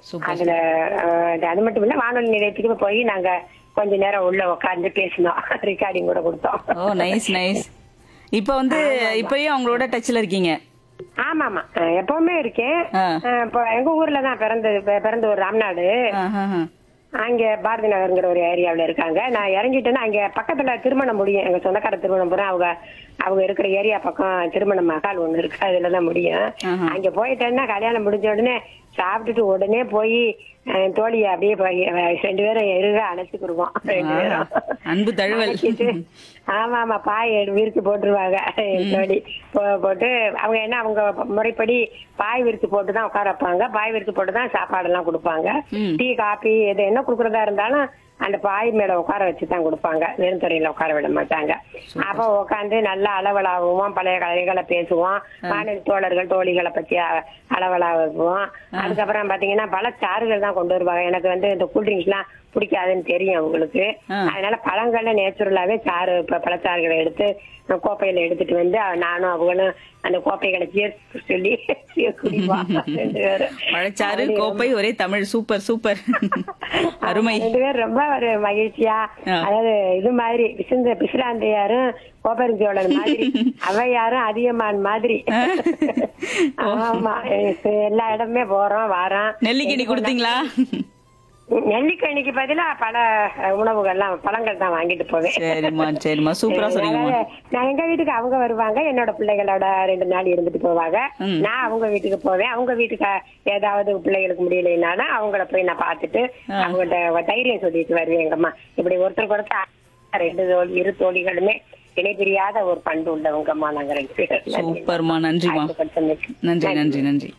Super அதுல அஹ், அது மட்டும் இல்ல வானொலி நிலையத்துக்கு போய் நாங்க கொஞ்ச நேரம் உள்ள உட்கார்ந்து பேசினோம் ரெக்கார்டிங் கூட கொடுத்தோம் ஓ நைஸ் நைஸ் இப்போ வந்து இப்பயும் அவங்களோட டச்ல இருக்கீங்க ஆமா ஆமா அஹ், எப்பவுமே இருக்கேன் ஆ. அஹ், இப்போ எங்க ஊர்ல தான் பிறந்தது பி- பிறந்த ஒரு ராம்நாடு ஆஹாஹா. அங்க பாரதி நகர்ங்கிற ஒரு ஏரியாவுல இருக்காங்க நான் இறங்கிட்டேன்னா அங்க பக்கத்துல திருமணம் முடியும் எங்க சொந்தக்கார திருமணம் பூரா அவங்க அவங்க இருக்கிற ஏரியா பக்கம் திருமண மகால் ஒண்ணு இருக்கு அதுலதான் முடியும் ஆஹா. அங்க போயிட்டேன்னா கல்யாணம் முடிஞ்ச உடனே சாப்பிட்டுட்டு உடனே போய் அஹ், தோழியை அப்படியே போய், அஹ், ரெண்டு பேரும் இருக அணைச்சுக்கிடுவோம் ரெண்டு பேரும் அன்பு தழுவல் அணைச்சிட்டு, ஆமா ஆமா பாய் எடு- விரிச்சு போட்டுருவாங்க என் தோழி போ- போட்டு அவங்க என்ன அவங்க முறைப்படி பாய் விரிச்சு போட்டு தான் உட்கார வைப்பாங்க பாய் விரிச்சு போட்டு தான் சாப்பாடு எல்லாம் கொடுப்பாங்க ம். டீ காபி எது என்ன குடுக்கறதா இருந்தாலும் அந்த பாய் மேல உட்கார வச்சு தான் கொடுப்பாங்க வெறும் துறையில உட்கார விட மாட்டாங்க அப்ப உட்காந்து நல்லா அளவலாகுவோம் பழைய கதைகளை பேசுவோம் மாநில தோழர்கள் தோழிகளை பத்தி அ- அளவலாகுவோம் அதுக்கப்புறம் பாத்தீங்கன்னா பல சாறுகள் தான் கொண்டு வருவாங்க எனக்கு வந்து இந்த கூல்ட்ரிங்க்ஸ் எல்லாம் பிடிக்காதுன்னு தெரியும் அவங்களுக்கு ஆ. அதனால பழங்கள்ல நேச்சுரலாவே சாறு ப- பழச்சாறுகளை எடுத்து அஹ், கோப்பையில எடுத்துட்டு வந்து அவ- நானும் அவங்களும் அந்த கோப்பைகளை சேர்த்து சொல்லி குடிப்போம் ரெண்டு பேரும் பழச்சாறு கோப்பை ஒரே தமிழ் சூப்பர் சூப்பர் அருமை ரெண்டு பேரும் ரொம்ப ஒரு மகிழ்ச்சியா ஆ. அதாவது இது மாதிரி பிசுந்த பிசுராந்தையாரும் கோபரிஞ்சோழன் மாதிரி அவையாரும் அதிகமான் மாதிரி ஆமா இப்ப எல்லா இடமே போறோம் வாரோம் நெல்லிக்கனி கொடுத்தீங்களா நெல்லிக்கனிக்கு பதிலா பல அஹ், உணவுகள்லாம் பழங்கள் தான் வாங்கிட்டு போவேன் சரிம்மா சரிம்மா சூப்பரா சொன்னீங்கம்மா அதாவது, நான் எங்க வீட்டுக்கு அவங்க வருவாங்க என்னோட பிள்ளைகளோட ரெண்டு நாள் இருந்துட்டு போவாங்க ம். நான் அவங்க வீட்டுக்கு போவேன் அவங்க வீட்டுக்கு ஏதாவது பிள்ளைகளுக்கு முடியலைனாலும் அவங்கள போய் நான் பார்த்துட்டு அவங்கள்ட்ட தைரியம் சொல்லிட்டு வருவேன் எங்கம்மா இப்படி ஒருத்தருக்கு ஒருத்தர் ரெண்டு தோழி இரு தோழிகளுமே இணை பிரியாத ஒரு பண்பு உள்ளவங்கம்மா நாங்க ரெண்டு பேரும் சூப்பர்மா நன்றிமா ஆசைப்பட்டமைக்கு. நன்றி நன்றி நன்றி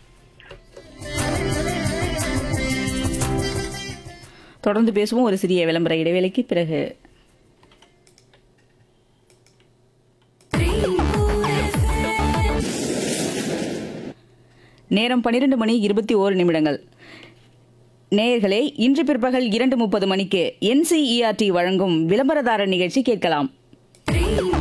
தொடர்ந்து பேசுவோம் ஒரு சிறிய விளம்பர இடைவேளைக்கு பிறகு நேரம் பன்னிரண்டு மணி இருபத்தி ஓரு நிமிடங்கள் நேயர்களே இன்று பிற்பகல் இரண்டு முப்பது மணிக்கு என்சிஇஆர்டி வழங்கும் விளம்பரதாரர் நிகழ்ச்சி கேட்கலாம்